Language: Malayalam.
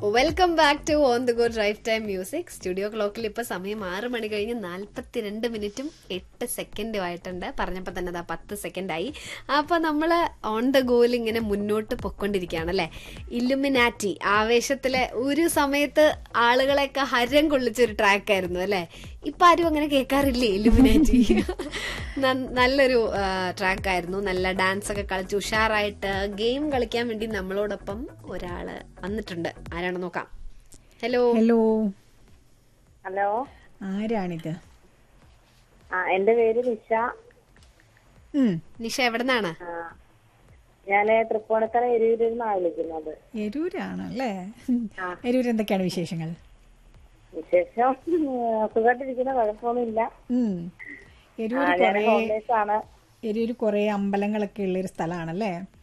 Welcome back to on the go drive time music studio ക്ലോക്കിൽ ഇപ്പൊ സമയം ആറ് മണി കഴിഞ്ഞ് നാല്പത്തിരണ്ട് മിനിറ്റും എട്ട് സെക്കൻഡും ആയിട്ടുണ്ട് പറഞ്ഞപ്പോൾ തന്നെ അതാ പത്ത് സെക്കൻഡ് ആയി അപ്പൊ നമ്മൾ ഓൺ ദ ഗോയിൽ ഇങ്ങനെ മുന്നോട്ട് പൊക്കൊണ്ടിരിക്കുകയാണ് അല്ലെ ഇല്ലുമിനാറ്റി ആവേശത്തിലെ ഒരു സമയത്ത് ആളുകളെയൊക്കെ ഹരം കൊള്ളിച്ചൊരു ട്രാക്ക് ആയിരുന്നു അല്ലെ ഇപ്പൊ ആരും അങ്ങനെ കേൾക്കാറില്ലേ ഇല്ലുമിനാറ്റി ന- നല്ലൊരു ട്രാക്ക് ആയിരുന്നു നല്ല ഡാൻസ് ഒക്കെ കളിച്ച് ഉഷാറായിട്ട് ഗെയിം കളിക്കാൻ വേണ്ടി നമ്മളോടൊപ്പം ഒരാള് വന്നിട്ടുണ്ട് ആരാണെന്ന് നോക്കാം ഹലോ ഹലോ ഹലോ ആരാണിത് ആ എന്റെ പേര് നിഷ ഉം, നിഷ എവിടെന്നാണ് ആ, ഞാന് തൃപ്പൂണിത്തറ എരിയൂരിൽ നിന്നാണ് വിളിക്കുന്നത് എരൂരാണല്ലേ ആ. എരൂർ എന്തൊക്കെയാണ് വിശേഷങ്ങൾ വിശേഷം സുഖമായിട്ടിരിക്കുന്ന കുഴപ്പമൊന്നുമില്ല ഉം. എരൂര് ഞാൻ കുറേ ഹോംലേസ് ആണ് എരൂര് കുറേ അമ്പലങ്ങളൊക്കെ ഉള്ളൊരു സ്ഥലമാണല്ലേ